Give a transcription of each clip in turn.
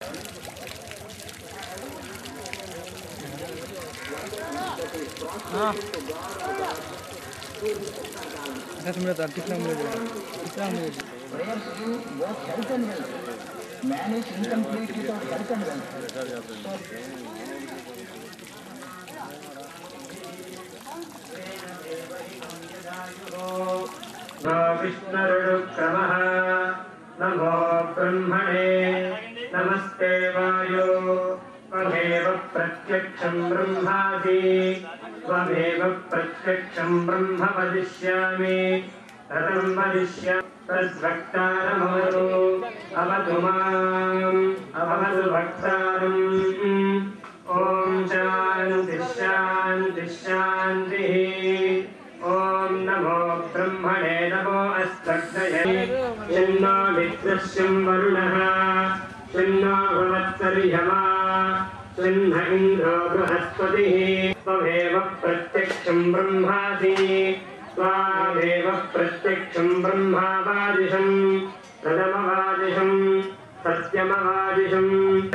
No विष्णुरुक्रमः नमो ब्रह्मणे नमस्ते वायो त्वमेव प्रत्यक्षं ब्रह्मासि त्वमेव प्रत्यक्षं ब्रह्म वदिष्यामि रतं वदिष्यामि तद्भक्तारमवतु अवतु माम् अवतु भक्तारम् ॐ शान्तिः शान्तिः शान्तिः ॐ नमो ब्रह्मणे नमो अस्मद्दये यन्नो विद्रश्यं वरुणः यन्नो भवत्सर्यमा यन्न इन्द्रो बृहस्पतिः त्वमेव प्रत्यक्षं ब्रह्मासि त्वामेव प्रत्यक्षं ब्रह्मावादिशम् प्रथमवादिशम् सत्यमवादिशम्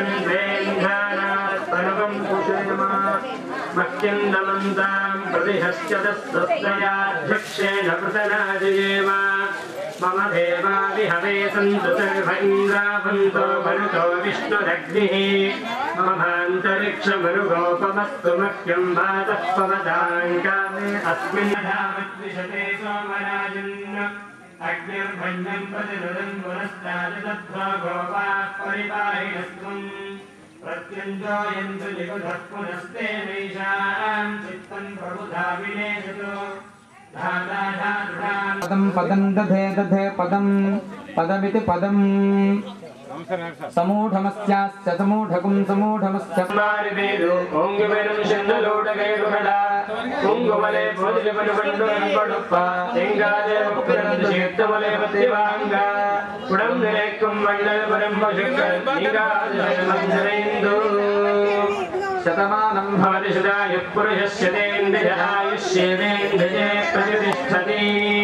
प्रणवं कुशलमा मह्यन्दमन्तां प्रतिहस्यतस्तयाध्यक्षेण पृतराजयेव मम देवाविहवे सन्तु सर्व इन्द्रावन्तो भरतो विष्णुरग्निः ममान्तरिक्षमरुगोपमस्तु मह्यं वातः पवदाङ्कामे अस्मिन् धामद्विषते सोमराजन् अग्निर्भञ्जं प्रतिनुदन् पुनस्ताजतध्वा गोपाः परिपाहिनस्त्वम् प्रत्यञ्जोयन्तु निबुधः पुनस्ते नैषां चित्तं प्रबुधा विनेशतो धाता धातुरान् పదం పదం దధే దధే పదం పదమితి పదం సమూఢమస్యాస్య సమూఢకం సమూఢమస్య മാറിവേരു ഓങ്കുവരും ചെന്നലോടകേറുകട കുങ്കുമലെ പോതിലുവനു പണ്ടുപടുപ്പ ചെങ്കാതെ മുക്കുരന്ത് ചീർത്തമലെ പത്തിവാങ്ക കുടം നിരക്കും വണ്ണൽ വരം പശുക്കൾ നീകാതിരൈന്ദു శతమానం ഭവതി സദായ പുരുഷസ്യതേന്ദ്രിയായുഷ്യേവേന്ദ്രിയേ പ്രതിഷ്ഠതി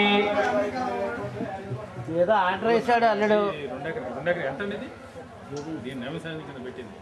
ఏదో ఆర్డర్ వేసాడు అల్లుడు రెండెకరం ఎంత అండి ఇది దీన్ని వ్యవసాయం కింద పెట్టింది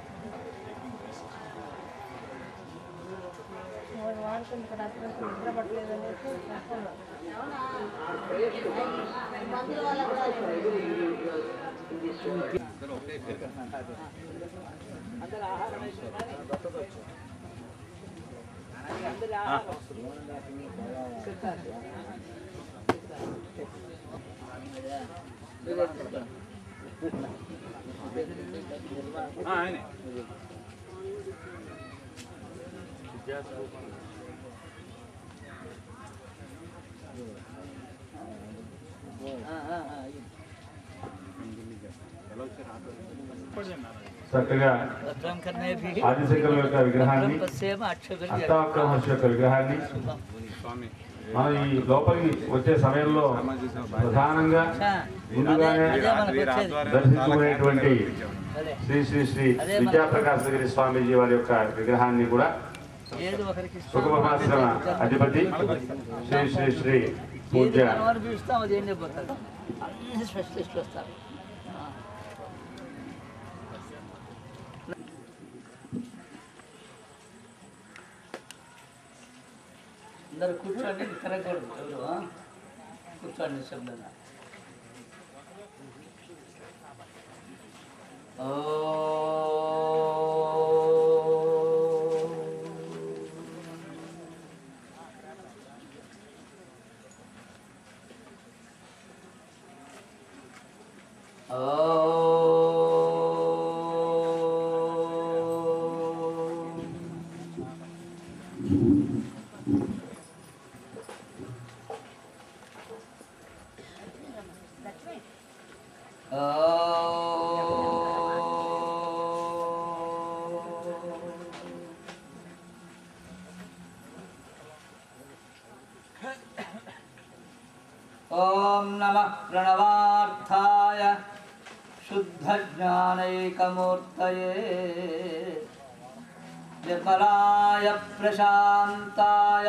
ఆయనే చక్కగా ఆదిశంకరుల యొక్క విగ్రహాన్ని అష్టావక్ర మహర్షి యొక్క విగ్రహాన్ని మనం ఈ లోపలికి వచ్చే సమయంలో ప్రధానంగా ముందుగానే దర్శించుకునేటువంటి శ్రీ శ్రీ శ్రీ విద్యాప్రకాశగిరి స్వామీజీ వారి యొక్క విగ్రహాన్ని కూడా ఏది ఒకరికి ఇష్టం. సుఖమహాశ్రమ అధిపతి శ్రీ శ్రీ శ్రీ ఏది పూజ్య మనం అనిపిస్తాం అది ఏం చెప్పారు అన్ని స్పెషలిస్టులు వస్తారు ఆ. అందరు కూర్చోండి తిరగకూడదు ఎవరు ఆ? కూర్చోండి శబ్దంగా ఓ ॐ नमः प्रणवार्थाय शुद्धज्ञानैकमूर्तये निर्मलाय प्रशान्ताय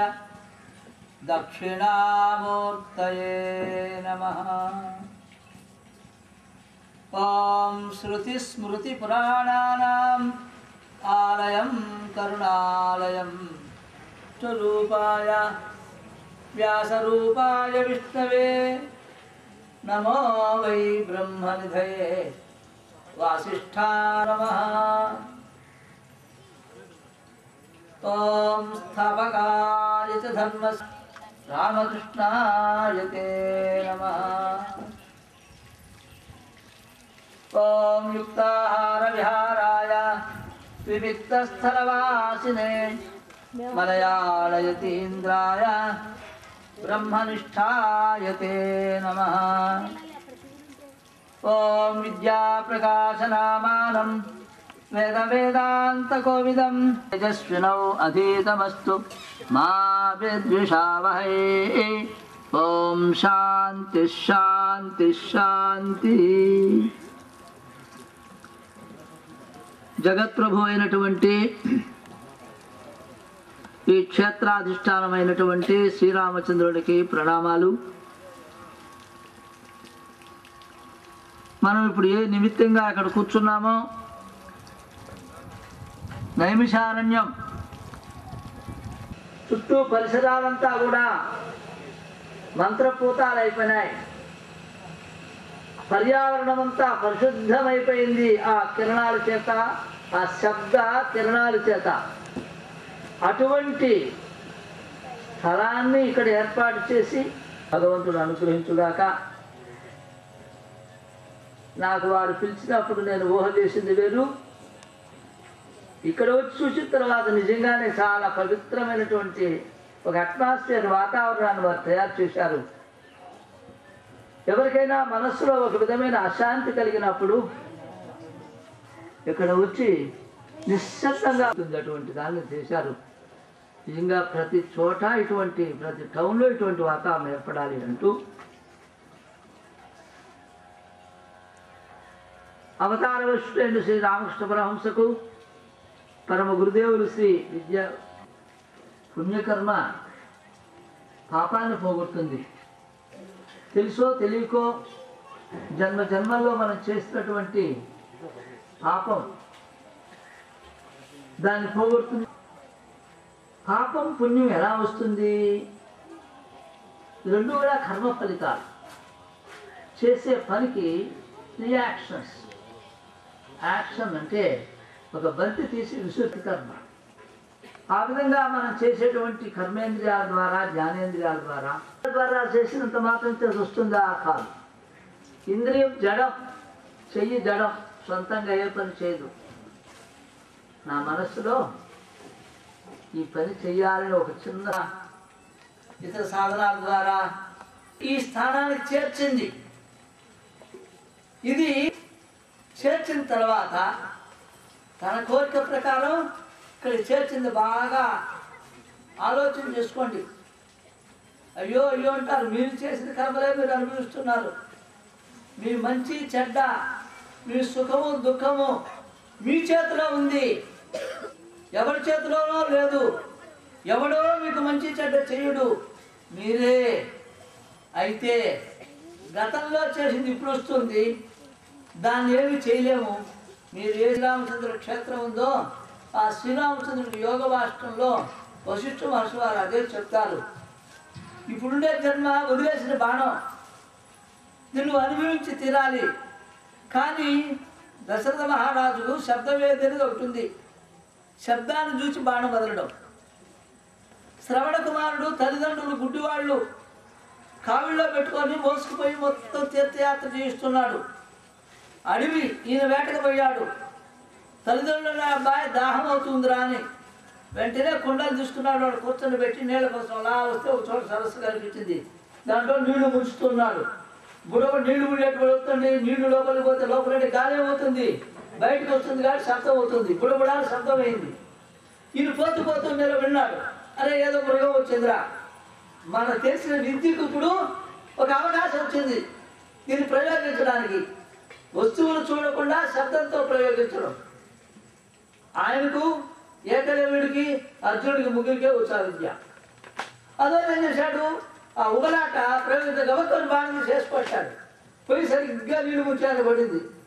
दक्षिणामूर्तये नमः ॐ श्रुतिस्मृतिपुराणानाम् आलयं करुणालयं स्वरूपाय व्यासरूपाय विष्णवे नमो वै ब्रह्मनिधये वासिष्ठा नमः ॐ स्थापकाय च धर्मस् रामकृष्णाय ते नमः ॐ युक्ताहारविहाराय विविक्तस्थलवासिने मलयाळयतीन्द्राय ब्रह्मनिष्ठाय ते नमः ॐ विद्याप्रकाशनामानं वेदवेदान्तकोविदं तेजस्विनौ अधीतमस्तु मा विद्विषावहै ॐ शान्तिः शान्तिः शान्तिः జగత్ప్రభు అయినటువంటి ఈ క్షేత్రాధిష్టానమైనటువంటి శ్రీరామచంద్రుడికి ప్రణామాలు మనం ఇప్పుడు ఏ నిమిత్తంగా అక్కడ కూర్చున్నామో నైమిషారణ్యం చుట్టూ పరిసరాలంతా కూడా మంత్రపూతాలు అయిపోయినాయి పర్యావరణం అంతా పరిశుద్ధమైపోయింది ఆ కిరణాల చేత ఆ శబ్ద కిరణాల చేత అటువంటి స్థలాన్ని ఇక్కడ ఏర్పాటు చేసి భగవంతుడు అనుగ్రహించుగాక నాకు వారు పిలిచినప్పుడు నేను ఊహ చేసింది వేరు ఇక్కడ వచ్చి చూసిన తర్వాత నిజంగానే చాలా పవిత్రమైనటువంటి ఒక అట్మాస్ఫియర్ వాతావరణాన్ని వారు తయారు చేశారు ఎవరికైనా మనస్సులో ఒక విధమైన అశాంతి కలిగినప్పుడు ఇక్కడ వచ్చి నిశ్శబ్దంగా ఉంటుంది అటువంటి దాన్ని చేశారు నిజంగా ప్రతి చోట ఇటువంటి ప్రతి టౌన్లో ఇటువంటి వాతావరణం ఏర్పడాలి అంటూ అవతార విష్ణుడు శ్రీ రామకృష్ణ పరహంసకు పరమ గురుదేవులు శ్రీ విద్య పుణ్యకర్మ పాపాన్ని పోగొడుతుంది తెలుసో తెలియకో జన్మ జన్మల్లో మనం చేసినటువంటి పాపం దాన్ని పోగొడుతుంది పాపం పుణ్యం ఎలా వస్తుంది రెండు కూడా కర్మ ఫలితాలు చేసే పనికి రియాక్షన్స్ యాక్షన్ అంటే ఒక బంతి తీసి విసురుతి కర్మ ఆ విధంగా మనం చేసేటువంటి కర్మేంద్రియాల ద్వారా జ్ఞానేంద్రియాల ద్వారా ద్వారా చేసినంత మాత్రం చేసి వస్తుందా కాదు ఇంద్రియం జడం చెయ్యి జడం సొంతంగా ఏ పని చేయదు నా మనస్సులో ఈ పని చెయ్యాలని ఒక చిన్న ఇతర సాధనాల ద్వారా ఈ స్థానానికి చేర్చింది ఇది చేర్చిన తర్వాత తన కోరిక ప్రకారం ఇక్కడ చేర్చింది బాగా ఆలోచన చేసుకోండి అయ్యో అయ్యో అంటారు మీరు చేసిన కర్మలే మీరు అనుభవిస్తున్నారు మీ మంచి చెడ్డ మీ సుఖము దుఃఖము మీ చేతిలో ఉంది ఎవరి చేతిలోనో లేదు ఎవడో మీకు మంచి చెడ్డ చేయుడు మీరే అయితే గతంలో చేసింది ఇప్పుడు వస్తుంది దాన్ని ఏమి చేయలేము మీరు ఏ శ్రీరామచంద్ర క్షేత్రం ఉందో ఆ శ్రీరామచంద్రుడి యోగ వాష్టంలో వశిష్ఠ మహర్షి వారు అదే చెప్తారు ఇప్పుడుండే జన్మ వదిలేసిన బాణం నిన్ను అనుభవించి తీరాలి కానీ దశరథ మహారాజుకు శబ్దవేది అనేది ఒకటి ఉంది శబ్దాన్ని చూసి బాణం వదలడం శ్రవణ కుమారుడు తల్లిదండ్రులు గుడ్డివాళ్ళు కావిళ్ళలో పెట్టుకొని మోసుకుపోయి మొత్తం తీర్థయాత్ర చేయిస్తున్నాడు అడవి ఈయన వేటకు పోయాడు తల్లిదండ్రుల అబ్బాయి దాహం అవుతుందిరా అని వెంటనే కుండలు తీసుకున్నాడు వాడు కూర్చొని పెట్టి నీళ్ళ కోసం అలా వస్తే ఒక చోట సరస్సు కనిపించింది దాంట్లో నీళ్లు ముంచుతున్నాడు బుడవ నీళ్లు ముడినట్టు వస్తుంది నీళ్లు లోపలికి పోతే లోపలంటే గాలి అవుతుంది బయటకు వస్తుంది కానీ శబ్దం అవుతుంది బుడబుడా శబ్దం అయింది ఈయన పోతూ పోతూ మీరు విన్నాడు అరే ఏదో మృగం వచ్చిందిరా మన తెలిసిన విద్యకు ఇప్పుడు ఒక అవకాశం వచ్చింది దీన్ని ప్రయోగించడానికి వస్తువులు చూడకుండా శబ్దంతో ప్రయోగించడం ఆయనకు ఏకలవ్యుడికి అర్జునుడికి ముగ్గురికే వచ్చా విద్య అదో ఏం చేశాడు ఆ ఉగలాట ప్రయోగించ గవత్తుని బాణం చేసుకొచ్చాడు పోయి సరిగ్గా నీళ్ళు ముచ్చాను పడింది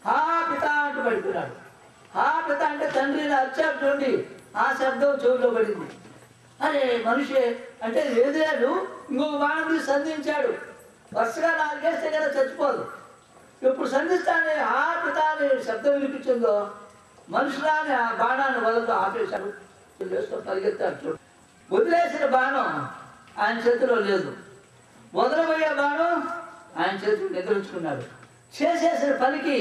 హా పిత అంటూ పడిపోయినాడు హా పిత అంటే తండ్రిని అరిచాడు చూడండి ఆ శబ్దం చెవిలో పడింది అరే మనిషి అంటే ఎదిరాడు ఇంకొక బాణం తీసి సంధించాడు వరుసగా నాలుగేస్తే కదా చచ్చిపోదు ఇప్పుడు సంధిస్తానే ఆ పిత అనే శబ్దం వినిపించిందో మనుషులాని ఆ బాణాన్ని వదలతో ఆపేశాడు లేస్తూ పరిగెత్తాడు చూడు వదిలేసిన బాణం ఆయన చేతిలో లేదు వదలబోయే బాణం ఆయన చేతిలో నిద్రించుకున్నాడు చేసేసిన పనికి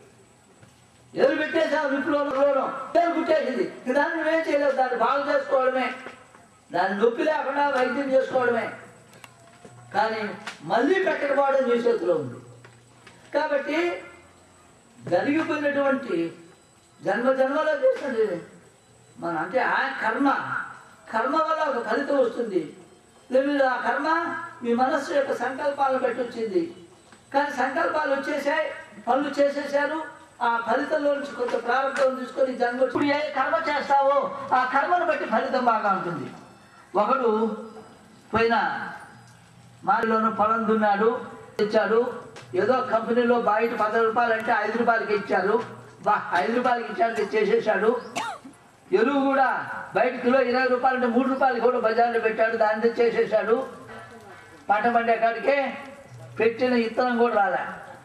ఎదురు పెట్టేసావు నిప్పులోను పేరు పుట్టేసింది ఇక దాన్ని నువ్వేం చేయలేవు దాన్ని బాగు చేసుకోవడమే దాన్ని నొప్పి లేకుండా వైద్యం చేసుకోవడమే కానీ మళ్ళీ పెట్టకపోవడం నీ చేతిలో ఉంది కాబట్టి జరిగిపోయినటువంటి జన్మ జన్మలో చేసినది మన అంటే ఆ కర్మ కర్మ వల్ల ఒక ఫలితం వస్తుంది లేదు ఆ కర్మ మీ మనస్సు యొక్క సంకల్పాలను బట్టి వచ్చింది కానీ సంకల్పాలు వచ్చేసాయి పనులు చేసేసారు ఆ ఫలితంలో నుంచి కొంత ప్రారంభం తీసుకొని జన్మ ఇప్పుడు ఏ కర్మ చేస్తావో ఆ కర్మను బట్టి ఫలితం బాగా ఉంటుంది ఒకడు పోయిన మారిలోను పొలం దున్నాడు ఇచ్చాడు ఏదో కంపెనీలో బయట పది రూపాయలు అంటే ఐదు రూపాయలకి ఇచ్చారు బా ఐదు రూపాయలకి ఇచ్చాడు చేసేసాడు ఎరువు కూడా బయట కిలో ఇరవై రూపాయలు అంటే మూడు రూపాయలు కూడా బజార్లో పెట్టాడు దాన్ని చేసేసాడు పంట పండే కాడికే పెట్టిన ఇత్తనం కూడా రాలే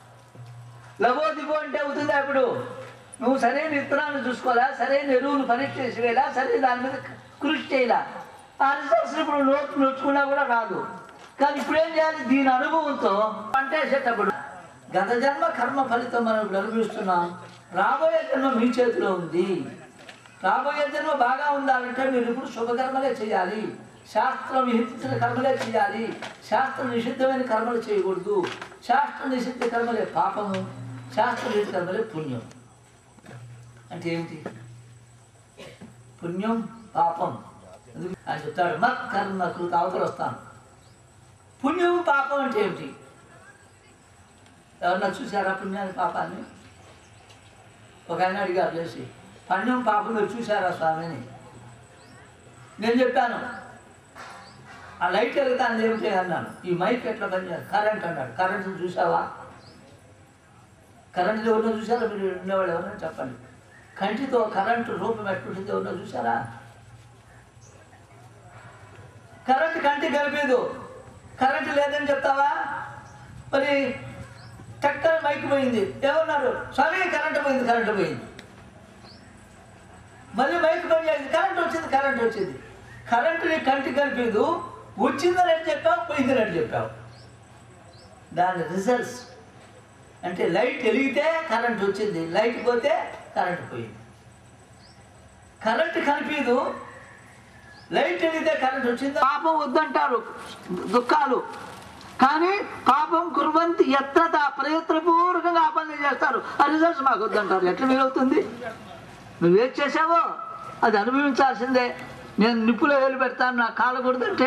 లబో దిబో అంటే అవుతుందా ఇప్పుడు నువ్వు సరైన విత్తనాలు చూసుకోవాలా సరైన ఎరువులు పరీక్ష చేసి వేయాలా సరైన దాని మీద కృషి చేయాలా ఆ రిజల్ట్స్ ఇప్పుడు నోట్ నోచుకున్నా కూడా రాదు కానీ ఇప్పుడు ఏం చేయాలి దీని అనుభవంతో పంట వేసేటప్పుడు గత జన్మ కర్మ ఫలితం మనం ఇప్పుడు అనుభవిస్తున్నాం రాబోయే జన్మ మీ చేతిలో ఉంది రాబోయే జన్మ బాగా ఉండాలంటే మీరు ఇప్పుడు శుభకర్మలే చేయాలి శాస్త్రం విహించిన కర్మలే చేయాలి శాస్త్ర నిషిద్ధమైన కర్మలు చేయకూడదు శాస్త్ర నిషిద్ధ కర్మలే పాపము శాస్త్ర నిషిద్ధ కర్మలే పుణ్యం అంటే ఏమిటి పుణ్యం పాపం ఎందుకు? ఆయన చెప్తాడు మత్ కర్మ కృత అవతల వస్తాను పుణ్యం పాపం అంటే ఏమిటి ఎవరన్నా చూసారా పుణ్యాన్ని పాపాన్ని ఒక ఆయన అడిగారు లేచి పుణ్యం పాపం మీరు చూసారా స్వామిని నేను చెప్పాను ఆ లైట్ వెళ్తాను ఏమిటి అన్నాను ఈ మైక్ ఎట్లా పనిచేయాలి కరెంట్ అన్నాడు కరెంట్ చూసావా కరెంట్ ఎవరినో చూసారా మీరు ఉండేవాళ్ళు ఎవరైనా చెప్పండి కంటితో కరెంటు రూపం ఎట్లుంటుంది ఎవరినో చూసారా కరెంట్ కంటి కనిపించదు కరెంట్ లేదని చెప్తావా మరి చక్కని మైక్ పోయింది ఏమన్నారు స్వామి కరెంట్ పోయింది కరెంట్ పోయింది మళ్ళీ మైక్ పని చేసింది కరెంట్ వచ్చింది కరెంట్ వచ్చింది కరెంట్ నీ కంటి కనిపించదు వచ్చిందని అని చెప్పావు పోయిందని అని చెప్పావు దాని రిజల్ట్స్ అంటే లైట్ వెలిగితే కరెంట్ వచ్చింది లైట్ పోతే కరెంట్ పోయింది కరెంట్ కనిపించదు లైట్ వెలిగితే కరెంట్ వచ్చింది పాపం వద్దంటారు దుఃఖాలు కానీ పాపం కుర్వంతి ఎత్రత ప్రయత్నపూర్వకంగా ఆ పనులు చేస్తారు ఆ రిజల్ట్స్ మాకు వద్దంటారు ఎట్లా వీలవుతుంది నువ్వేం చేసావో అది అనుభవించాల్సిందే నేను నిప్పులో వేలు పెడతాను నా కాలకూడదంటే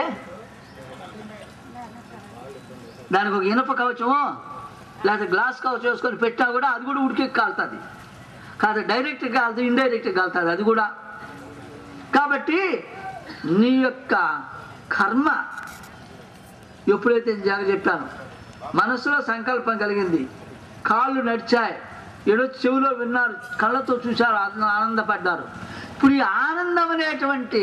దానికి ఒక ఇనుప కవచము లేకపోతే గ్లాస్ కవచం వేసుకొని పెట్టా కూడా అది కూడా ఉడికి కాలుతుంది కాదు డైరెక్ట్గా కాలుతుంది ఇండైరెక్ట్గా కాలుతుంది అది కూడా కాబట్టి నీ యొక్క కర్మ ఎప్పుడైతే జాగ చెప్పాను మనసులో సంకల్పం కలిగింది కాళ్ళు నడిచాయి ఏడో చెవిలో విన్నారు కళ్ళతో చూశారు ఆనంద- ఆనందపడ్డారు ఇప్పుడు ఈ ఆనందం అనేటువంటి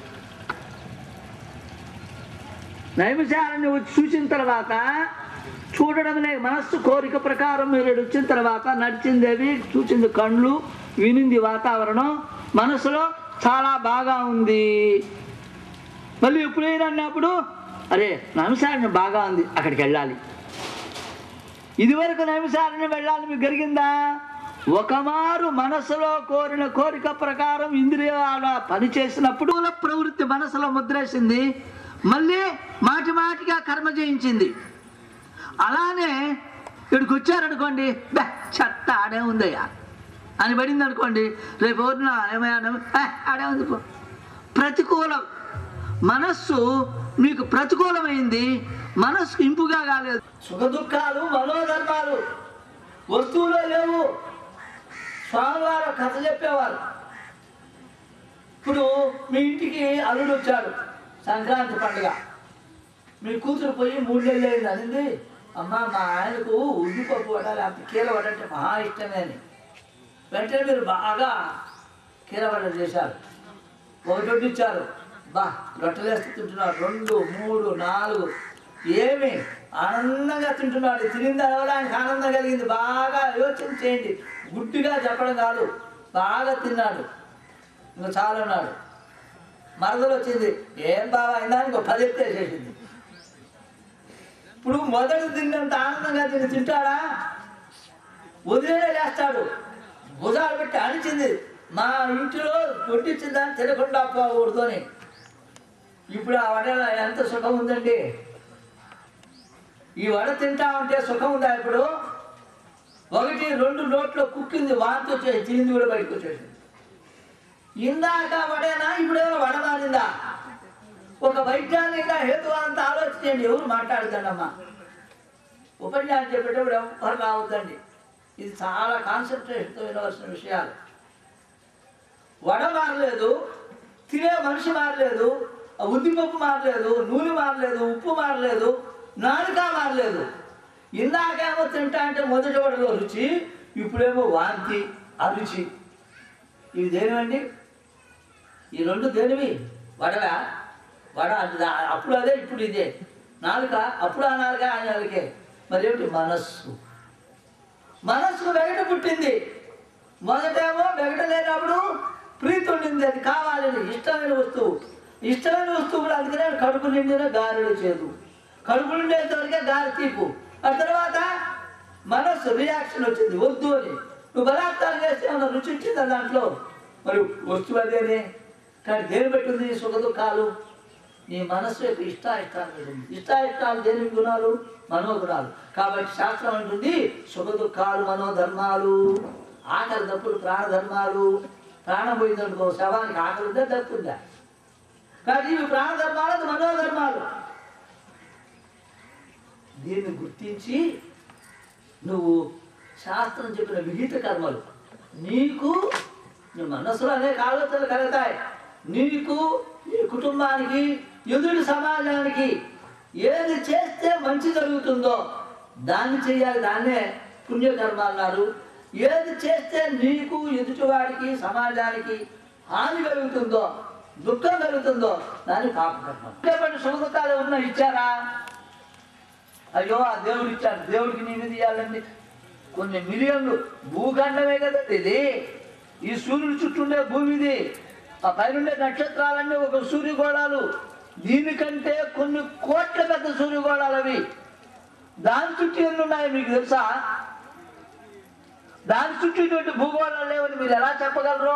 నైమిషాలని వచ్చి చూసిన తర్వాత చూడడం అనే మనస్సు కోరిక ప్రకారం మీరు ఈడ వచ్చిన తర్వాత నడిచింది అవి చూసింది కళ్ళు వినింది వాతావరణం మనసులో చాలా బాగా ఉంది మళ్ళీ ఎప్పుడైనా అన్నప్పుడు అరే నైమిషారణ్యం బాగా ఉంది అక్కడికి వెళ్ళాలి ఇదివరకు నైమిషారణ్యం వెళ్ళాలి మీకు జరిగిందా ఒకమారు మనసులో కోరిన కోరిక ప్రకారం ఇంద్రియాల పని చేసినప్పుడు ప్రవృత్తి మనసులో ముద్రేసింది మళ్ళీ మాటి మాటికి ఆ కర్మ చేయించింది అలానే ఇక్కడికి వచ్చారనుకోండి బే చెత్త ఆడే ఉందయ్యా అని పడింది అనుకోండి రేపు ఎవరిన ఏమయ్యా "ఏ, ఆడే ఉంది పో ప్రతికూలం మనస్సు మీకు ప్రతికూలమైంది మనస్సుకు ఇంపుగా కాలేదు సుఖ దుఃఖాలు మనోధర్మాలు వస్తువులో లేవు స్వామివారు కథ చెప్పేవారు ఇప్పుడు మీ ఇంటికి అల్లుడు వచ్చాడు సంక్రాంతి పండుగ మీ కూతురు పోయి మూడు నెలలు అయింది అనింది అమ్మ మా ఆయనకు ఉద్దిపప్పు వడ లేకపోతే కీల వడ అంటే మహా ఇష్టమే అని వెంటనే మీరు బాగా కీల వడ చేశారు ఒకటి వడ్డిచ్చారు బా రొట్టెలేస్తూ తింటున్నాడు రెండు మూడు నాలుగు ఏమి ఆనందంగా తింటున్నాడు తినిన తర్వాత ఆయనకు ఆనందం కలిగింది బాగా యోచన చేయండి గుడ్డిగా చెప్పడం కాదు బాగా తిన్నాడు ఇంకా చాలా ఉన్నాడు మరదలు వచ్చింది ఏం బాగా అయినా ఇంకో పది ఎత్తేసేసింది ఇప్పుడు మొదటి తిన్నంత ఆనందంగా తిని తింటాడా వదిలేనే చేస్తాడు భుజాలు పెట్టి అణిచింది మా ఇంటిలో కొట్టించిన దాన్ని తినకుండా పోకూడదు అని ఇప్పుడు ఆ వడ ఎంత సుఖం ఉందండి ఈ వడ తింటా ఉంటే సుఖం ఉందా ఇప్పుడు ఒకటి రెండు నోట్లో కుక్కింది వాంతి వచ్చేసి తింది కూడా బయటకు వచ్చేసింది ఇందాక వడేనా ఇప్పుడేమో వడ మారిందా ఒక వైజ్ఞానిక హేతు అంత ఆలోచించండి ఎవరు మాట్లాడుతాడమ్మా ఉపన్యాసం చెప్పేటప్పుడు ఎవరు రావద్దండి ఇది చాలా కాన్సన్ట్రేషన్తో వినవలసిన విషయాలు వడ మారలేదు తినే మనిషి మారలేదు ఆ ఉద్దిపప్పు మారలేదు నూనె మారలేదు ఉప్పు మారలేదు నాలుక మారలేదు ఇందాకేమో తింటా అంటే మొదటి వడలో రుచి ఇప్పుడేమో వాంతి అరుచి ఇవి దేనివండి ఈ రెండు దేనివి వడవా వడ అది దా- అప్పుడు అదే ఇప్పుడు ఇదే నాలుక అప్పుడు ఆ నాలుక ఆ నాలుకే మరి ఏమిటి మనస్సు మనస్సుకు వెగట పుట్టింది మొదటేమో వెగట లేనప్పుడు ప్రీతి ఉండింది అది కావాలని ఇష్టమైన వస్తువు ఇష్టమైన వస్తువు కూడా అందుకనే కడుపు నిండిన గారెలు చేదు కడుపు నిండేంత వరకే గారి తీపు ఆ తర్వాత మనస్సు రియాక్షన్ వచ్చింది వద్దు అని నువ్వు బలాత్కారం చేస్తే ఏమన్నా రుచి వచ్చిందా దాంట్లో మరి వస్తువు అదేనే కానీ దేని పెట్టింది ఈ సుఖ దుఃఖాలు నీ మనస్సు యొక్క ఇష్టాయిష్టాలు మీద ఉంది ఇష్టాయిష్టాలు దేని గుణాలు మనోగుణాలు కాబట్టి శాస్త్రం అంటుంది సుఖ దుఃఖాలు మనోధర్మాలు ఆకలి తప్పుడు ప్రాణధర్మాలు ప్రాణం పోయిందనుకో శవానికి ఆకలి ఉందా తప్పుందా కానీ ఇవి ప్రాణధర్మాలు అది మనోధర్మాలు దీన్ని గుర్తించి నువ్వు శాస్త్రం చెప్పిన విహిత కర్మలు నీకు నీ మనసులో అనేక ఆలోచనలు కలుగుతాయి నీకు నీ కుటుంబానికి ఎదుటి సమాజానికి ఏది చేస్తే మంచి జరుగుతుందో దాన్ని చేయాలి దాన్నే పుణ్యకర్మ అన్నారు ఏది చేస్తే నీకు ఎదుటివాడికి సమాజానికి హాని కలుగుతుందో దుఃఖం కలుగుతుందో దాన్ని పాపకర్మ ఇటువంటి సుఖ దుఃఖాలు ఏమన్నా ఇచ్చారా అయ్యో ఆ దేవుడు ఇచ్చాడు దేవుడికి నేను తీయాలండి కొన్ని మిలియన్లు భూఖండమే కదండి ఇది ఈ సూర్యుడు చుట్టూ ఉండే భూమి ఇది ఆ పైనుండే నక్షత్రాలన్నీ ఒక సూర్యగోళాలు దీనికంటే కొన్ని కోట్ల పెద్ద సూర్యగోళాలు అవి దాని చుట్టూ ఎన్ని ఉన్నాయి మీకు తెలుసా దాని చుట్టూ ఇటువంటి భూగోళాలు లేవని మీరు ఎలా చెప్పగలరు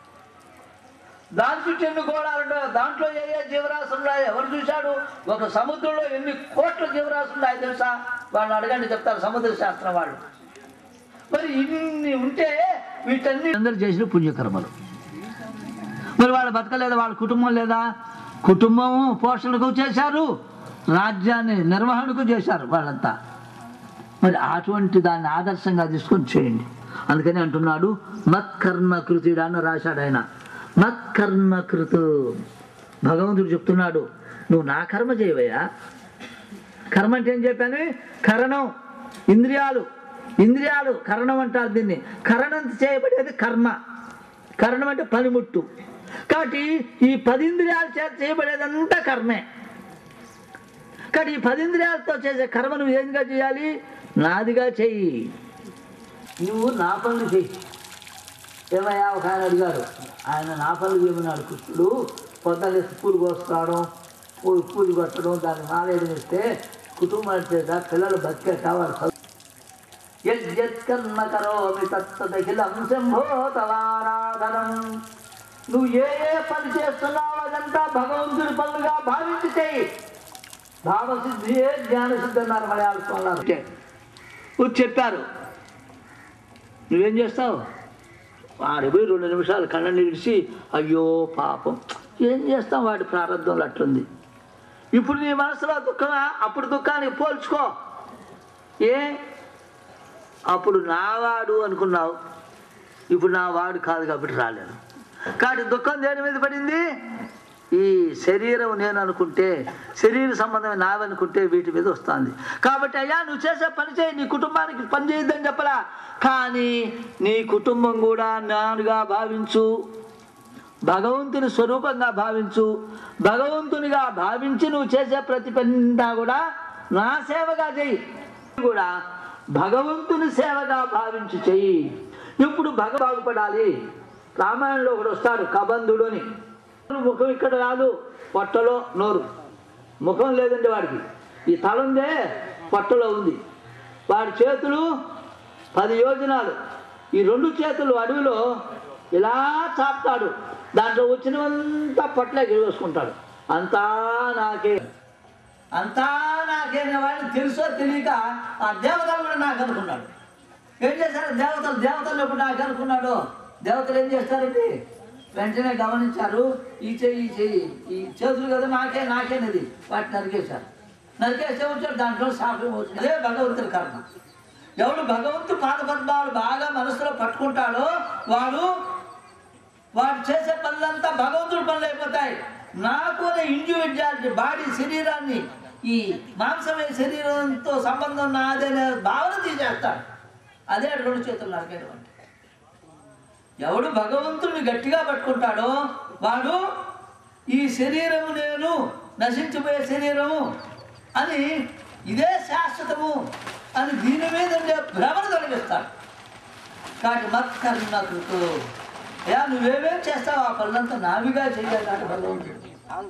దాని చుట్టూ ఎన్ని గోళాలు ఉన్నాయో దాంట్లో ఏ ఏ జీవరాశులు ఉన్నాయో ఎవరు చూశాడు ఒక సముద్రంలో ఎన్ని కోట్ల జీవరాశులు ఉన్నాయో తెలుసా వాళ్ళు అడగండి చెప్తారు సముద్ర శాస్త్రం వాళ్ళు మరి ఇన్ని ఉంటే వీటన్ని అందరూ చేసిన పుణ్యకర్మలు మరి వాళ్ళు బతకలేదా వాళ్ళ కుటుంబం లేదా కుటుంబం పోషణకు చేశారు రాజ్యాన్ని నిర్వహణకు చేశారు వాళ్ళంతా మరి అటువంటి దాన్ని ఆదర్శంగా తీసుకొని చేయండి అందుకని అంటున్నాడు మత్కర్మ కృతిడు అని రాశాడు ఆయన మత్కర్మ కృతు భగవంతుడు చెప్తున్నాడు నువ్వు నా కర్మ చేయవయ్యా కర్మ అంటే ఏం చెప్పాను కరణం ఇంద్రియాలు ఇంద్రియాలు కరణం అంటారు దీన్ని కరణం చేయబడేది కర్మ కరణం అంటే పనిముట్టు కాబట్టి ఈ పది ఇంద్రియాలు చేత చేయబడేదంతా కర్మే కాబట్టి ఈ పది ఇంద్రియాలతో చేసే కర్మ నువ్వు ఏంగా చేయాలి నాదిగా చెయ్యి నువ్వు నా పనులు చెయ్యి ఏమయ్యా ఒక ఆయన అడిగారు ఆయన నా పనులు చేయమన్నాడు కృష్ణుడు పొద్దున్నే పూలు కోసుకోవడం పూలు పూలు కొట్టడం దాన్ని మాలేయడం ఇస్తే కుటుంబాల చేత పిల్లలు బతికే కావాలి యజ్ఞత్కర్మ కరోమి తత్తదఖిలం శంభో తవారాధనం నువ్వు ఏ ఏ పని చేస్తున్నావు అదంతా భగవంతుడి పనులుగా భావించి చేయి భావసిద్ధియే జ్ఞానసిద్ధి అన్నారు మలయాళ చెప్పారు నువ్వేం చేస్తావు వాడి పోయి రెండు నిమిషాలు కళ్ళ నిడిచి అయ్యో పాపం ఏం చేస్తాం వాడి ప్రారంభంలో అట్లుంది ఇప్పుడు నీ మనసులో దుఃఖమా అప్పుడు దుఃఖానికి పోల్చుకో ఏ అప్పుడు నావాడు అనుకున్నావు ఇప్పుడు నా వాడు కాదు కాబట్టి రాలేదు కాబట్టి దుఃఖం దేని మీద పడింది ఈ శరీరం నేను అనుకుంటే శరీర సంబంధం నావనుకుంటే వీటి మీద వస్తుంది కాబట్టి అయ్యా నువ్వు చేసే పని చేయి నీ కుటుంబానికి పని చేయొద్దని చెప్పలా కానీ నీ కుటుంబం కూడా నానుగా భావించు భగవంతుని స్వరూపంగా భావించు భగవంతునిగా భావించి నువ్వు చేసే ప్రతి పనిందా కూడా నా సేవగా చెయ్యి కూడా భగవంతుని సేవగా భావించి చెయ్యి ఇప్పుడు భగ బాగుపడాలి రామాయణంలో ఒకడు వస్తాడు కబంధుడు అని ముఖం ఇక్కడ కాదు పొట్టలో నోరు ముఖం లేదండి వాడికి ఈ తల ఉందే పొట్టలో ఉంది వాడి చేతులు పది యోజనాలు ఈ రెండు చేతులు అడవిలో ఇలా చాపుతాడు దాంట్లో వచ్చినవంతా పొట్లే వేసుకుంటాడు అంతా నాకే అంతా నాకేనే వాడిని తెలుసో తెలియక ఆ దేవతలు కూడా నాకు అనుకున్నాడు ఏం చేశారు దేవతలు దేవతలు ఎప్పుడు నాకు అనుకున్నాడు దేవతలు ఏం చేస్తారండి వెంటనే గమనించారు ఈ చెయ్యి ఈ చెయ్యి ఈ చేతులు కదా నాకే నాకేనది వాటిని నరికేశారు నరికేస్తే వచ్చాడు దాంట్లో శాపం వచ్చింది అదే భగవంతుడి కర్మ ఎవడు భగవంతు పాద పద్మాలు బాగా మనసులో పట్టుకుంటాడో వాడు వాడు చేసే పనులంతా భగవంతుడి పనులు అయిపోతాయి నాకు అనే ఇండివిజువాలిటీ బాడీ శరీరాన్ని ఈ మాంసమే శరీరంతో సంబంధం నాదనే భావన తీసేస్తాడు అదే రెండు చేతులు నరకేయడం అంటే ఎవడు భగవంతుడిని గట్టిగా పట్టుకుంటాడో వాడు ఈ శరీరము నేను నశించిపోయే శరీరము అని ఇదే శాశ్వతము అని దీని మీద ఉండే భ్రమను తొలగిస్తాడు కాబట్టి మత్కర్ణ కృతు అయ్యా నువ్వేమేం చేస్తావు ఆ పనులంతా నావిగా చేయాలి కాబట్టి భగవంతుడు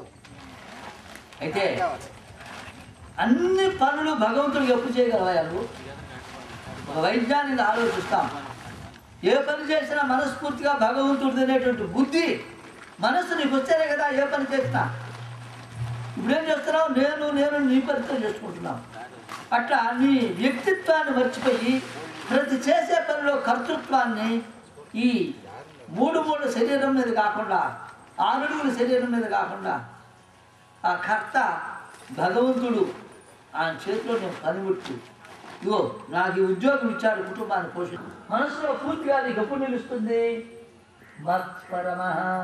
అయితే అన్ని పనులు భగవంతుడికి ఎప్పుడు చేయగలవా నువ్వు ఒక వైజ్ఞానిక ఆలోచిస్తాం ఏ పని చేసినా మనస్ఫూర్తిగా భగవంతుడు అనేటువంటి బుద్ధి మనస్సు నీకు వచ్చేదే కదా ఏ పని చేసినా ఇప్పుడేం చేస్తున్నావు నేను నేను నీ పనితో చేసుకుంటున్నావు అట్లా నీ వ్యక్తిత్వాన్ని మర్చిపోయి ప్రతి చేసే పనిలో కర్తృత్వాన్ని ఈ మూడు మూడు శరీరం మీద కాకుండా ఆరుడుగుల శరీరం మీద కాకుండా ఆ కర్త భగవంతుడు ఆయన చేతిలో నేను పనిముట్టు ఇగో నాకు ఈ ఉద్యోగం ఇచ్చాడు కుటుంబాన్ని పోషణ మనసులో పూర్తిగా నీకు ఎప్పుడు నిలుస్తుంది మత్పరమ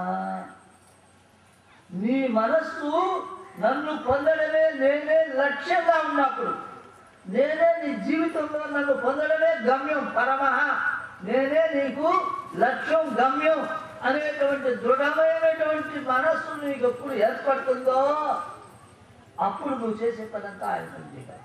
నీ మనస్సు నన్ను పొందడమే నేనే లక్ష్యంగా ఉన్నప్పుడు నేనే నీ జీవితంలో నన్ను పొందడమే గమ్యం పరమ నేనే నీకు లక్ష్యం గమ్యం అనేటువంటి దృఢమైనటువంటి మనస్సు నీకు ఎప్పుడు ఏర్పడుతుందో అప్పుడు నువ్వు చేసే పదంతా ఆయన పని చేయాలి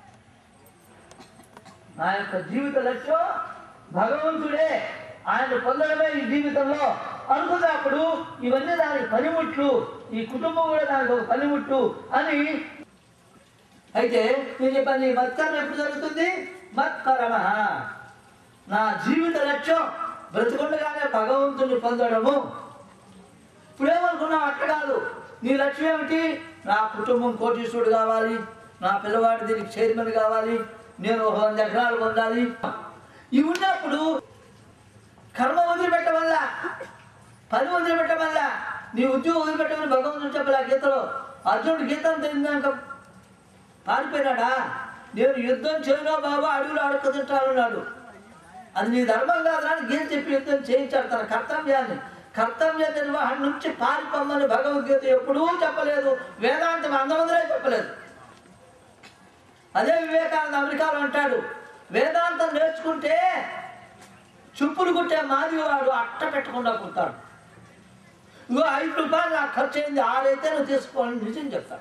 నా యొక్క జీవిత లక్ష్యం భగవంతుడే ఆయన పొందడమే ఈ జీవితంలో అనుకున్నప్పుడు ఇవన్నీ దానికి పనిముట్లు ఈ కుటుంబం కూడా దానికి ఒక పనిముట్లు అని అయితే నేను చెప్పాను ఈ మత్కర్మ ఎప్పుడు జరుగుతుంది మత్పరమ నా జీవిత లక్ష్యం బ్రతికుండగానే భగవంతుని పొందడము ఇప్పుడేమనుకున్నావు అట్ట కాదు నీ లక్ష్యం ఏమిటి నా కుటుంబం కోటీశ్వరుడు కావాలి నా పిల్లవాడి దీనికి చైర్మన్ కావాలి నేను ఒక వంద ఎకరాలు పొందాలి ఇవి ఉన్నప్పుడు కర్మ వదిలిపెట్టడం వల్ల పని వదిలిపెట్టడం వల్ల నీ ఉద్యోగం వదిలిపెట్టమని భగవంతుడు చెప్పలే గీతలో అర్జునుడు గీతం తెలియదాక పారిపోయినాడా నేను యుద్ధం చేయను బాబా అడుగులు అడుక్క తింటానన్నాడు అది నీ ధర్మం కాదురా అని గీత చెప్పి యుద్ధం చేయించాడు తన కర్తవ్యాన్ని కర్తవ్య నిర్వహణ నుంచి పారిపోమని భగవద్గీత ఎప్పుడూ చెప్పలేదు వేదాంతం అందమందరే చెప్పలేదు అదే వివేకానంద అమెరికాలో అంటాడు వేదాంతం నేర్చుకుంటే చుప్పులు కుట్టే మాదివాడు అట్ట పెట్టకుండా కుడతాడు ఇగో ఐదు రూపాయలు నాకు ఖర్చు అయింది ఆరైతే నువ్వు తీసుకోవాలని నిజం చెప్తాడు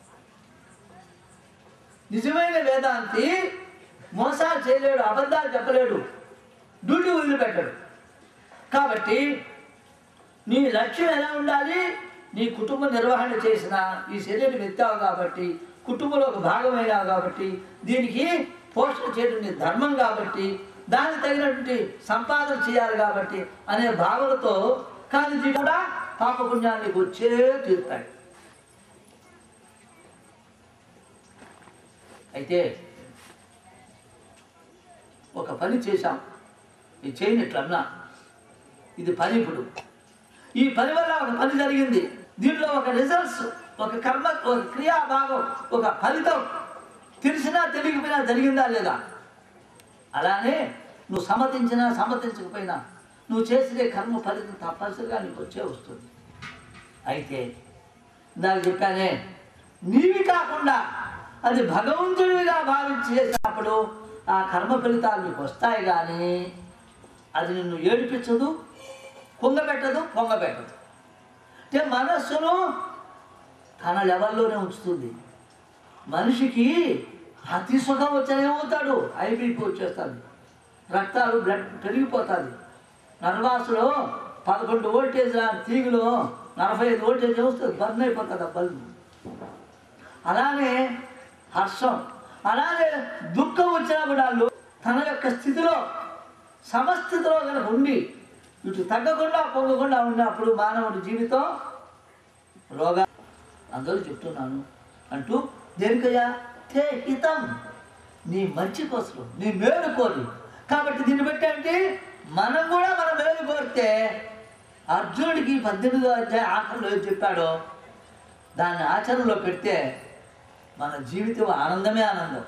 నిజమైన వేదాంతి మోసాలు చేయలేడు అబద్ధాలు చెప్పలేడు డ్యూటీ వదిలిపెట్టడు కాబట్టి నీ లక్ష్యం ఎలా ఉండాలి నీ కుటుంబ నిర్వహణ చేసిన ఈ శరీరం ఎత్తావు కాబట్టి కుటుంబంలో ఒక భాగమైనావు కాబట్టి దీనికి పోషణ చేయడం నీ ధర్మం కాబట్టి దానికి తగినటువంటి సంపాదన చేయాలి కాబట్టి అనే భావనతో కానీ ఇది కూడా పాపపుణ్యాన్ని వచ్చే తీరుతాయి అయితే ఒక పని చేశాం ఇది చేయని ఇట్లన్నా ఇది పని ఇప్పుడు ఈ పని వల్ల ఒక పని జరిగింది దీనిలో ఒక రిజల్ట్స్ ఒక కర్మ ఒక క్రియా భాగం ఒక ఫలితం తెలిసినా తెలియకపోయినా జరిగిందా లేదా అలానే నువ్వు సమ్మతించినా సమ్మతించకపోయినా నువ్వు చేసే కర్మ ఫలితం తప్పనిసరిగా నీకు వచ్చే వస్తుంది అయితే ఇందాక చెప్పానే నీవి కాకుండా అది భగవంతుడివిగా భావించి చేసినప్పుడు ఆ కర్మ ఫలితాలు నీకు వస్తాయి కానీ అది నిన్ను ఏడిపించదు కుంగబెట్టదు పొంగబెట్టదు అంటే మనస్సును తన లెవెల్లోనే ఉంచుతుంది మనిషికి అతి సుఖం వచ్చేమవుతాడు ఐబీపీ వచ్చేస్తుంది రక్తాలు బ్లడ్ పెరిగిపోతుంది నర్వాసులో పదకొండు వోల్టేజ్ ఆ తీగులో నలభై ఐదు వోల్టేజ్ వస్తుంది బర్న్ అయిపోతుంది ఆ బల్బు అలానే హర్షం అలానే దుఃఖం వచ్చినా కూడా వాళ్ళు తన యొక్క స్థితిలో సమస్థితిలో కనుక ఉండి ఇటు తగ్గకుండా పొంగకుండా ఉన్నప్పుడు మానవుడి జీవితం రోగా అందరూ చెప్తున్నాను అంటూ దేనికయ్యా తే హితం నీ మంచి కోసం నీ మేలు కోరి కాబట్టి దీన్ని బట్టి అంటే మనం కూడా మన మేలు కోరితే అర్జునుడికి పద్దెనిమిదో అధ్యాయ ఆఖరిలో ఏం చెప్పాడో దాన్ని ఆచరణలో పెడితే మన జీవితం ఆనందమే ఆనందం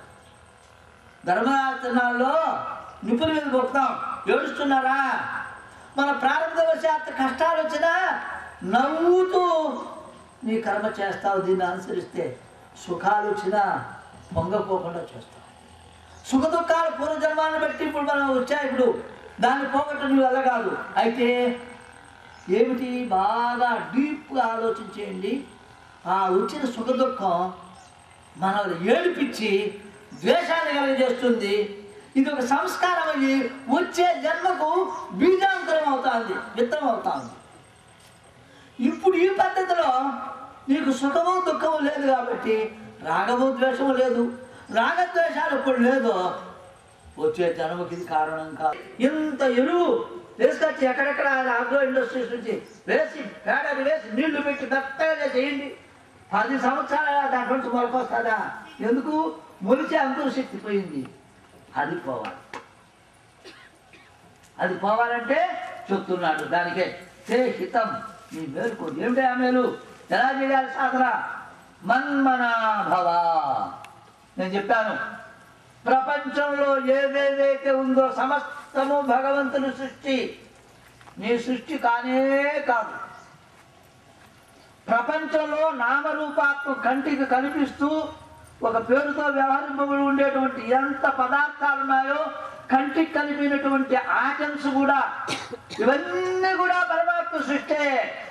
ధర్మాచరణాల్లో నిపుణుల మీద గొప్పతాం ఏడుస్తున్నారా మన ప్రారంభవశాత్తు కష్టాలు వచ్చినా నవ్వుతూ నీ కర్మ చేస్తావు దీన్ని అనుసరిస్తే సుఖాలు వచ్చినా పొంగపోకుండా చేస్తావు సుఖ దుఃఖాలు పూర్వజన్మాన్ని బట్టి ఇప్పుడు మనం వచ్చాయి ఇప్పుడు దాన్ని పోగొట్టడం నీ వల్ల కాదు అయితే ఏమిటి బాగా డీప్గా ఆలోచించేయండి ఆ వచ్చిన సుఖ దుఃఖం మనల్ని ఏడిపించి ద్వేషాన్ని కలుగజేస్తుంది ఇది ఒక సంస్కారం అయ్యి వచ్చే జన్మకు బీజాంతరం అవుతుంది విత్తనం అవుతుంది ఇప్పుడు ఈ పద్ధతిలో నీకు సుఖము దుఃఖము లేదు కాబట్టి రాగము ద్వేషము లేదు రాగద్వేషాలు ఇప్పుడు లేదు వచ్చే జన్మకి ఇది కారణం కాదు ఇంత ఎరువు వేసుకొచ్చి ఎక్కడెక్కడ ఆగ్రో ఇండస్ట్రీస్ నుంచి వేసి పేడని వేసి నీళ్లు పెట్టి మెత్తగా చేయండి పది సంవత్సరాల దాంట్లో నుంచి మొలకొస్తుందా ఎందుకు మొలిచే అంకుర శక్తి పోయింది అది పోవాలి అది పోవాలంటే చెప్తున్నాడు దానికే హే హితం నీ మేలుకో ఏమిటి ఆ మేలు ఎలా చేయాలి సాధన మన్మనాభవ నేను చెప్పాను ప్రపంచంలో ఏదేదైతే ఉందో సమస్తము భగవంతుని సృష్టి నీ సృష్టి కానే కాదు ప్రపంచంలో నామరూపాత్మ కంటికి కనిపిస్తూ ఒక పేరుతో వ్యవహరింపబడి ఉండేటువంటి ఎంత పదార్థాలు ఉన్నాయో కంటికి కనిపినటువంటి ఆటమ్స్ కూడా ఇవన్నీ కూడా పరమాత్మ సృష్టే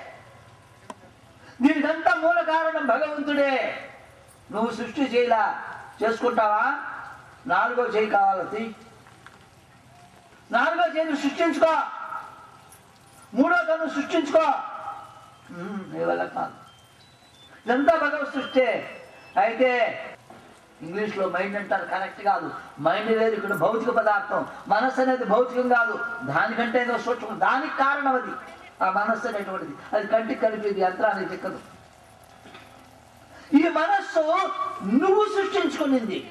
దీనికంతా మూల కారణం భగవంతుడే నువ్వు సృష్టి చేయలా చేసుకుంటావా నాలుగో చేయి కావాలి నాలుగో చేయి సృష్టించుకో మూడో కన్ను సృష్టించుకో ఉమ్, నీ వల్ల కాదు ఇదంతా భగవత్ సృష్టి అయితే ఇంగ్లీష్లో మైండ్ అంటారు కరెక్ట్ కాదు మైండ్ లేదు ఇక్కడ భౌతిక పదార్థం మనస్సు అనేది భౌతికం కాదు దానికంటే ఏదో సూక్ష్మం దానికి కారణం అది ఆ మనస్సు అనేటువంటిది అది కంటికి కలిపేది యంత్రానికి చిక్కదు ఈ మనస్సు నువ్వు సృష్టించుకునింది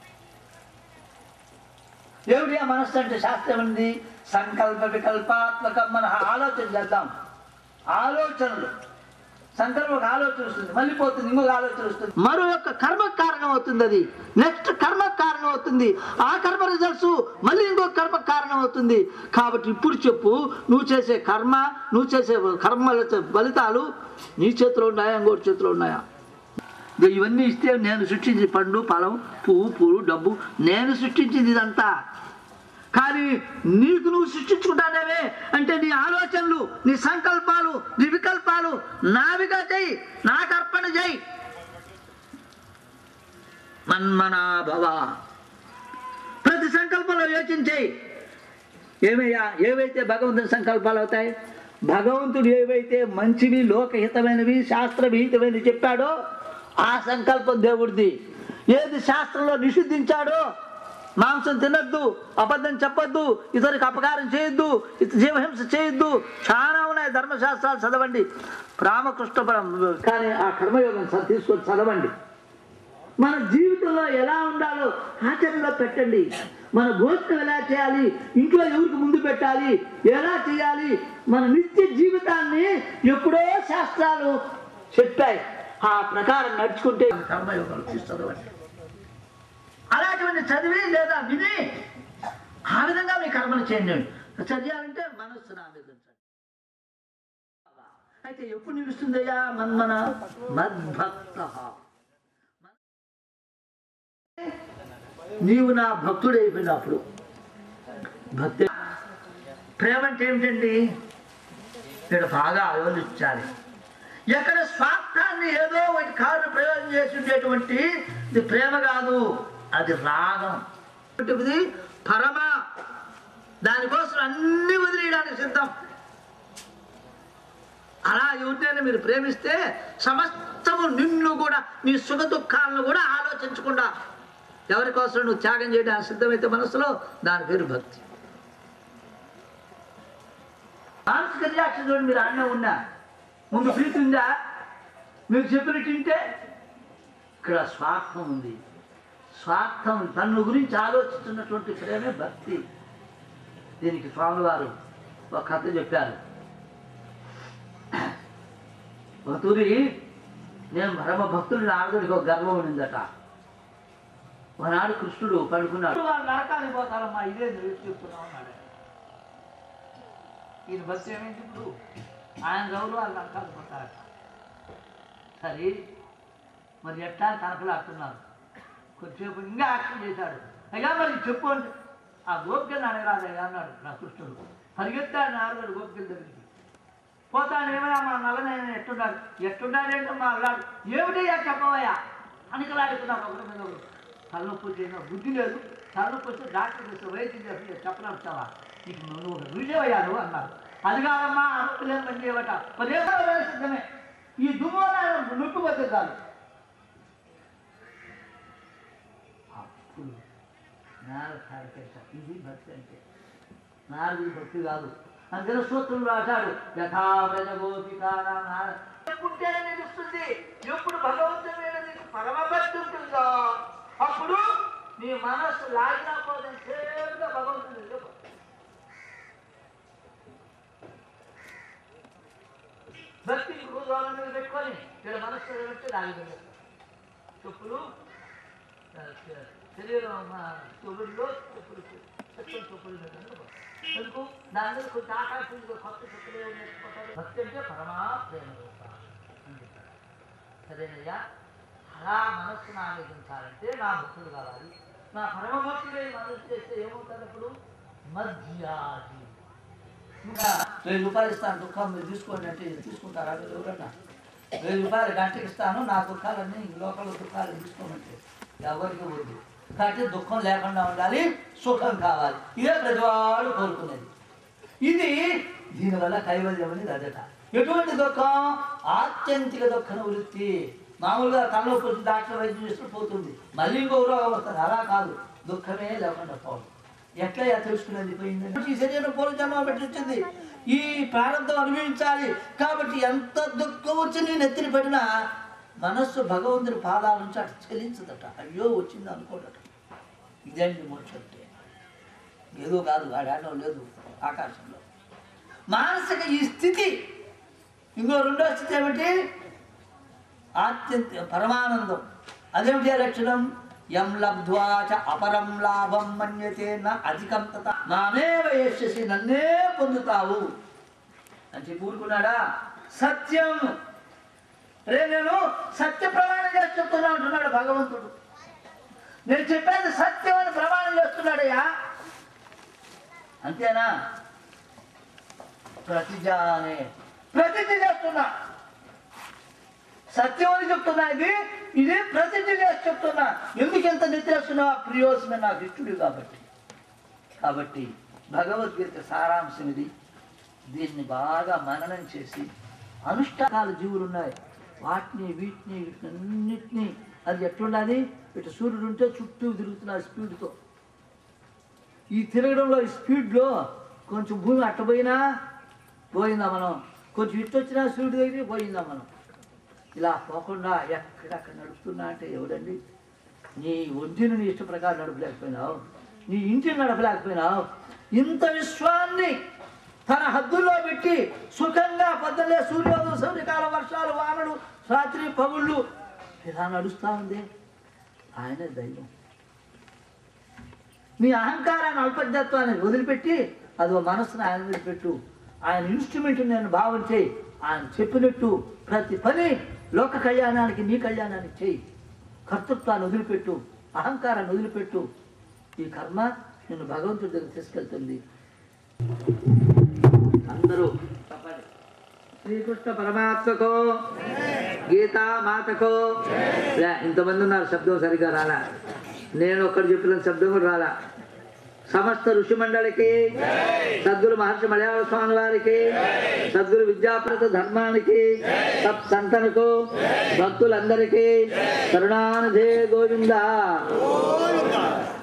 ఏమిటి ఆ మనస్సు అంటే శాస్త్రం ఉంది సంకల్ప వికల్పాత్మకం మన ఆలోచన చేద్దాం ఆలోచనలు సంకల్పం ఒక ఆలోచన వస్తుంది మళ్ళీ పోతుంది ఇంకొక ఆలోచన వస్తుంది మరో యొక్క కర్మ కారణం అవుతుంది అది నెక్స్ట్ కర్మ కారణం అవుతుంది ఆ కర్మ రిజల్ట్స్ మళ్ళీ ఇంకొక కర్మ కారణం అవుతుంది కాబట్టి ఇప్పుడు చెప్పు నువ్వు చేసే కర్మ నువ్వు చేసే కర్మ ఫలితాలు నీ చేతిలో ఉన్నాయా ఇంకోటి చేతిలో ఉన్నాయా ఇదిగో ఇవన్నీ ఇస్తే నేను సృష్టించి పండు ఫలం పువ్వు పూలు డబ్బు నేను సృష్టించింది ఇదంతా కానీ నీకు నువ్వు సృష్టించుకుంటానేవే అంటే నీ ఆలోచనలు నీ సంకల్పాలు నీ వికల్పాలు నావిగా చెయ్యి నాకు అర్పణ చేయి మన్మనాభవ ప్రతి సంకల్పంలో యోచించేయి ఏమయ్యా ఏవైతే భగవంతుని సంకల్పాలు అవుతాయి భగవంతుడు ఏవైతే మంచివి లోకహితమైనవి శాస్త్ర విహితమైనవి చెప్పాడో ఆ సంకల్పం దేవుడిది ఏది శాస్త్రంలో నిషిద్ధించాడో మాంసం తినద్దు అబద్ధం చెప్పొద్దు ఇతరికి అపకారం చేయొద్దు ఇత జీవహింస చేయొద్దు చాలా ఉన్నాయి ధర్మశాస్త్రాలు చదవండి రామకృష్ణ పరం- కానీ ఆ కర్మయోగం చ- తీసుకొని చదవండి మన జీవితంలో ఎలా ఉండాలో ఆచరణలో పెట్టండి మన భోజనం ఎలా చేయాలి ఇంట్లో ఎవరికి ముందు పెట్టాలి ఎలా చేయాలి మన నిత్య జీవితాన్ని ఎప్పుడో శాస్త్రాలు చెప్పాయి ఆ ప్రకారం నడుచుకుంటే కర్మయోగాలు తీసి చదవండి అలాంటివన్నీ చదివి లేదా విని ఆ విధంగా మీ కర్మలు చేయండి చదివాలంటే మనస్సును ఆవేదించండి అయితే ఎప్పుడు నిలుస్తుందయ్యా మన్మన మద్భక్త నీవు నా భక్తుడు అయిపోయినప్పుడు భక్తి ప్రేమ అంటే ఏమిటండి ఇక్కడ బాగా ఆలోచించాలి ఎక్కడ స్వార్థాన్ని ఏదో ఒకటి కారు ప్రయోగం చేసి ఉండేటువంటి ఇది ప్రేమ కాదు అది రాగం ఇది పరమ దానికోసం అన్ని వదిలేయడానికి సిద్ధం అలా ఎవరినైనా మీరు ప్రేమిస్తే సమస్తము నిన్ను కూడా నీ సుఖ దుఃఖాలను కూడా ఆలోచించకుండా ఎవరి కోసం నువ్వు త్యాగం చేయడానికి సిద్ధమైతే మనసులో దాని పేరు భక్తి మానసిక రియాక్షన్ చూడండి మీరు అన్నం ఉన్నా ముందు ప్రీతి ఉందా మీరు చెప్పినట్టు వింటే ఇక్కడ స్వార్థం ఉంది స్వార్థం తన గురించి ఆలోచిస్తున్నటువంటి ప్రేమే భక్తి దీనికి స్వామి వారు ఒక కథ చెప్పారు ఒక తూరి నేను పరమ భక్తుడు నారదుడికి ఒక గర్వం ఉండిందట ఒకనాడు కృష్ణుడు పడుకున్నాడు వాళ్ళు నరకానికి పోతారమ్మా ఇదే నువ్వు చెప్తున్నావు అన్నాడు ఈయన భక్తి ఏమైంది ఇప్పుడు ఆయన గౌరవాలు నరకానికి పోతారట సరే మరి ఎట్లా కనకలాడుతున్నారు కొద్దిసేపు ఇంకా యాక్షన్ చేశాడు అయ్యా మరి చెప్పు అంటే ఆ గోపికలు అడగరాదయ్యా అన్నాడు నా కృష్ణుడు పరిగెత్తాడు నాలుగు గోపికల దగ్గరికి పోతాను ఏమైనా మా నల్లనైనా ఎట్టున్నాడు ఎట్టున్నాడేంటో మా అల్లాడు ఏమిటయ్యా చెప్పవయ్యా అనికలాడుకున్నాడు ఒకరి మీద ఒకరు తలనొప్పి వచ్చిన బుద్ధి లేదు తలనొప్పి వస్తే డాక్టర్ చేస్తే వైద్యం చేస్తే చెప్పడం వచ్చావా నీకు నువ్వు రుజువయ్యా నువ్వు అన్నారు అది కాదమ్మా అనుకులేం పని చేయబట పదేమో సిద్ధమే ఈ దుమ్ము నొప్పి పోతే చాలు అప్పుడు నాలుగు సారికేశ ఇది భక్తి అంటే నాలుగు భక్తి కాదు అందులో సూత్రం రాశాడు యథావ్రజ గోపికారాం ఎప్పుడుంటేనే నిలుస్తుంది ఎప్పుడు భగవంతుడి మీద నీకు పరమ భక్తి ఉంటుందో అప్పుడు నీ మనస్సు లాగినా పోదని సేపుగా భగవంతుని చెప్పు భక్తి రోజుల మీద పెట్టుకొని ఇక్కడ మనస్సు పెట్టి లాగిపోయింది చెప్పులు శరీరం మా చెవుల్లో చెప్పులు చెప్పులు చెప్పులు పెట్టండి ఎందుకు దాని మీద కొంచెం ఆకాశంలో కొత్త చెప్పులు ఏమి నేర్చుకుంటారు భక్తి అంటే పరమా ప్రేమ రూప అని చెప్పారు సరేనయ్యా అలా మనస్సును ఆలోచించాలంటే నా భక్తులు కావాలి నా పరమ భక్తుడై మనసు చేస్తే ఏమవుతాడు అప్పుడు మధ్యాది ఇంకా వెయ్యి రూపాయలు ఇస్తాను దుఃఖం మీరు తీసుకోండి అంటే ఇది తీసుకుంటారా మీరు ఎవరన్నా వెయ్యి రూపాయలు గంటకి ఇస్తాను నా దుఃఖాలన్నీ లోపల దుఃఖాలు తీసుకోమంటే ఎవరికి వద్దు కాబట్టి దుఃఖం లేకుండా ఉండాలి సుఖం కావాలి ఇదే ప్రతివాడు కోరుకునేది ఇది దీనివల్ల కైవల్యం అనేది అదట ఎటువంటి దుఃఖం ఆత్యంతిక దుఃఖం వృత్తి మామూలుగా తనలోకి వచ్చి డాక్టర్ వైద్యం చేస్తూ పోతుంది మళ్ళీ ఇంకో రోగం వస్తుంది అలా కాదు దుఃఖమే లేకుండా పోవడం ఎట్లా తెలుసుకునేది పోయింది ఈ శరీరం పూర్వజన్మ పెట్టి వచ్చింది ఈ ప్రారంభం అనుభవించాలి కాబట్టి ఎంత దుఃఖం వచ్చి నేను ఎత్తిన పడినా మనస్సు భగవంతుని పాదాల నుంచి అటు చెల్లించదట అయ్యో వచ్చింది అనుకోడట ఇదేంటి మోక్షం అంటే ఏదో కాదు ఆడాటం లేదు ఆకాశంలో మానసిక ఈ స్థితి ఇంకో రెండో స్థితి ఏమిటి ఆత్యంత పరమానందం అదేమిటి ఆ లక్షణం యం లబ్ధ్వా చ అపరం లాభం మన్యతే నా అధికం తత నామేవ యశసి నన్నే పొందుతావు అని చెప్పి ఊరుకున్నాడా సత్యం రే నేను సత్య ప్రమాణం చేసి చెప్తున్నా అంటున్నాడు భగవంతుడు నేను చెప్పేది సత్యం అని ప్రమాణం చేస్తున్నాడయ్యా అంతేనా ప్రతిజానే ప్రతిజ్ఞ చేస్తున్నా సత్యం అని చెప్తున్నా ఇది ఇది ప్రతిజ్ఞ చేసి చెప్తున్నా ఎందుకు ఎంత నిద్రేస్తున్నావు ప్రియోసమే నాకు ఇష్టడు కాబట్టి కాబట్టి భగవద్గీత సారాంశం ఇది దీన్ని బాగా మననం చేసి అనుష్ఠానాలు జీవులు ఉన్నాయి వాటిని వీటిని వీటినన్నిటినీ అది ఎట్లుండాలి ఇటు సూర్యుడు ఉంటే చుట్టూ తిరుగుతున్నారు స్పీడ్తో ఈ తిరగడంలో ఈ స్పీడ్లో కొంచెం భూమి అట్టపోయినా పోయిందా మనం కొంచెం ఇటు వచ్చినా సూర్యుడు దగ్గర పోయిందా మనం ఇలా పోకుండా ఎక్కడక్కడ నడుపుతున్నా అంటే ఎవడండి నీ ఒంటిని నీ ఇష్ట ప్రకారం నడపలేకపోయినావు నీ ఇంటిని నడపలేకపోయినావు ఇంత విశ్వాన్ని తన హద్దుల్లో పెట్టి సుఖంగా పొద్దున్నే సూర్యోదయం సూర్యకాల వర్షాలు వానలు రాత్రి పగుళ్ళు ఇలా నడుస్తూ ఉంది ఆయనే దైవం నీ అహంకారాన్ని అల్పజ్ఞత్వాన్ని వదిలిపెట్టి అది ఓ మనస్సును ఆయన మీద పెట్టు ఆయన ఇన్స్ట్రుమెంట్ నేను భావం చేయి ఆయన చెప్పినట్టు ప్రతి పని లోక కళ్యాణానికి నీ కళ్యాణానికి చేయి కర్తృత్వాన్ని వదిలిపెట్టు అహంకారాన్ని వదిలిపెట్టు ఈ కర్మ నిన్ను భగవంతుడి దగ్గర తీసుకెళ్తుంది అందరూ చెప్పండి శ్రీకృష్ణ పరమాత్మకో గీతా మాతకో లే ఇంతమంది ఉన్నారు శబ్దం సరిగా రాలా నేను ఒక్కడు చెప్పిన శబ్దం కూడా రాలా సమస్త ఋషి మండలికి సద్గురు మహర్షి మలయాళ స్వామి వారికి సద్గురు విద్యాప్రత ధర్మానికి సత్ సంతనకు భక్తులందరికీ కరుణానిధే గోవింద